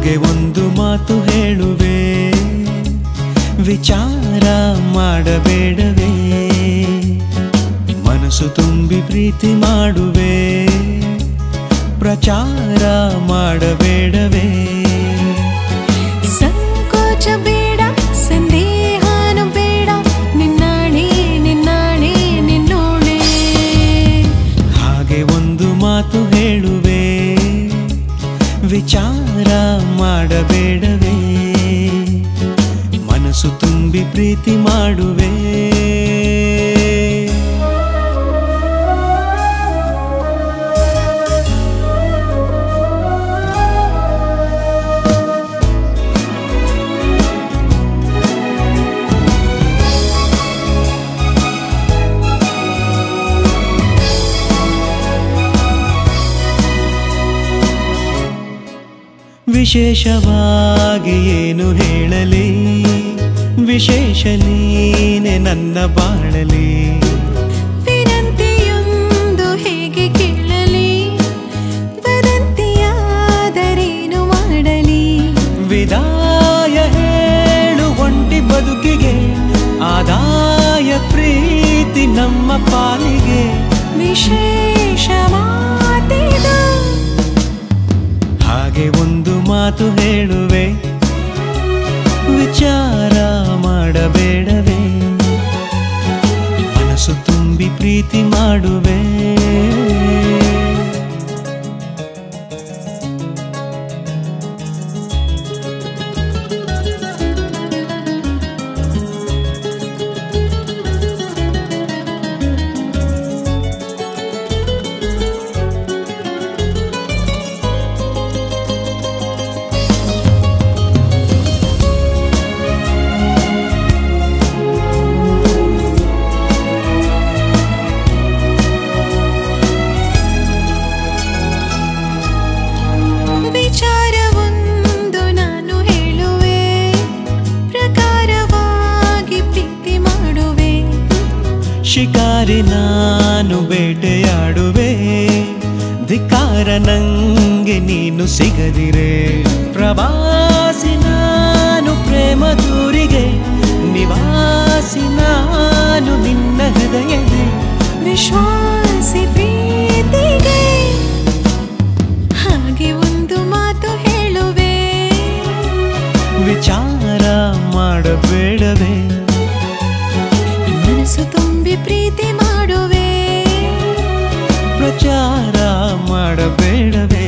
ಹಾಗೆ ಒಂದು ಮಾತು ಹೇಳುವೆ ವಿಚಾರ ಮಾಡಬೇಡವೇ ಮನಸ್ಸು ತುಂಬಿ ಪ್ರೀತಿ ಮಾಡುವೆ ಪ್ರಚಾರ ಮಾಡಬೇಡವೇ ಸಂಕೋಚ ಬೇಡ ಸಂದೇಹನು ಬೇಡ ನಿನ್ನಾಣೆ ನಿನ್ನಾಣೆ ನಿನ್ನೋಣೆ ಹಾಗೆ ಒಂದು ಮಾತು ಹೇಳುವೆ ವಿಚಾರ ಮಾಡಬೇಡವೇ ಮನಸ್ಸು ತುಂಬಿ ಪ್ರೀತಿ ಮಾಡುವೆ ವಿಶೇಷವಾಗಿ ಏನು ಹೇಳಲಿ ವಿಶೇಷ ನೀನೆ ನನ್ನ ಬಾಳಲಿ ವಿನಂತಿಯೊಂದು ಹೇಗೆ ಕೇಳಲಿ ವದಂತಿಯಾದರೇನು ಮಾಡಲಿ ವಿದಾಯ ಹೇಳು ಒಂಟಿ ಬದುಕಿಗೆ ಆದಾಯ ಪ್ರೀತಿ ನಮ್ಮ ಪಾಲಿಗೆ ವಿಶೇಷ ಮಾತಿದು ಹಾಗೆ ಒಂದು ಮಾತು ಹೇಳುವೆ ವಿಚಾರ ಮಾಡಬೇಡವೇ ಮನಸ್ಸು ತುಂಬಿ ಪ್ರೀತಿ ಮಾಡುವೆ ವಿಚಾರವೊಂದು ನಾನು ಹೇಳುವೆ ಪ್ರಕಾರವಾಗಿ ಪ್ರೀತಿ ಮಾಡುವೆ ಶಿಕಾರಿ ನಾನು ಬೇಟೆಯಾಡುವೆ ಧಿಕಾರ ನಂಗೆ ನೀನು ಸಿಗದಿರೆ ಪ್ರವಾಸಿ ನಾನು ಪ್ರೇಮ ದೂರಿಗೆ ನಿವಾಸಿ ನಾನು ನಿನ್ನ ಹೃದಯದೇ ವಿಶ್ವಾಸಿ ಪ್ರೀತಿಗೆ ಹಾಗೆ ಒಂದು ಮಾತು ಹೇಳುವೆ ವಿಚಾರ ಮಾಡಬೇಡವೇ ಮನಸ್ಸು ತುಂಬಿ ಪ್ರೀತಿ ಮಾಡುವೆ ಪ್ರಚಾರ ಮಾಡಬೇಡವೇ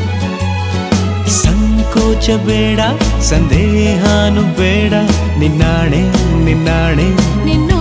ಸಂಕೋಚ ಬೇಡ ಸಂದೇಹಾನು ಬೇಡ ನಿನ್ನಾಣೆ ನಿನ್ನಾಣೆ ನಿನ್ನೋ